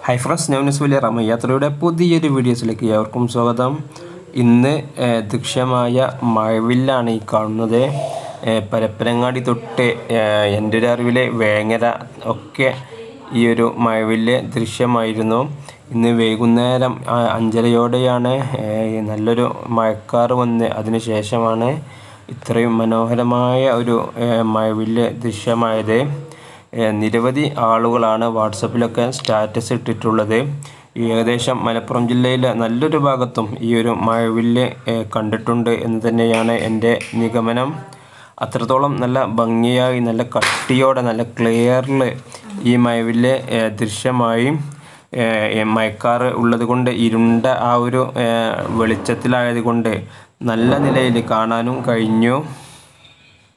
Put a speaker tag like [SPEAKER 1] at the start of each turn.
[SPEAKER 1] hi friends news വലിയ റമ യാത്രയുടെ പുതിയൊരു വീഡിയോസിലേക്ക് ഏവർക്കും സ്വാഗതം ഇന്ന് ഏഹ്, ദൃശ്യമായ മഴവില്ലാണ് ഈ കാണുന്നത് ഏഹ്, പരപ്പനങ്ങാടി തൊട്ട് ഏഹ്, എൻ്റെ ഒരു അറിവിലെ വേങ്ങര ഒക്കെ ഈ ഒരു മഴവില്ല് ദൃശ്യമായിരുന്നു ഇന്ന് വൈകുന്നേരം ആ, അഞ്ചരയോടെയാണ് ഏഹ്, നല്ലൊരു മഴക്കാർ വന്ന് അതിന് ശേഷമാണ് ഇത്രയും മനോഹരമായ ഒരു ഏഹ്, മഴവില്ല് ദൃശ്യമായത് ഏഹ് നിരവധി ആളുകളാണ് വാട്സപ്പിലൊക്കെ സ്റ്റാറ്റസ് ഇട്ടിട്ടുള്ളത് ഏകദേശം മലപ്പുറം ജില്ലയിലെ നല്ലൊരു ഭാഗത്തും ഈ ഒരു മഴവില്ല് ഏഹ് കണ്ടിട്ടുണ്ട് എന്ന് തന്നെയാണ് എൻ്റെ നിഗമനം അത്രത്തോളം നല്ല ഭംഗിയായി നല്ല കട്ടിയോടെ നല്ല ക്ലിയറിൽ ഈ മഴവില്ല് ഏഹ് ദൃശ്യമായി ഏഹ് മഴക്കാറ് ഉള്ളത് കൊണ്ട് ഇരുണ്ട ആ ഒരു ഏഹ് വെളിച്ചത്തിലായത് കൊണ്ട് നല്ല നിലയിൽ കാണാനും കഴിഞ്ഞു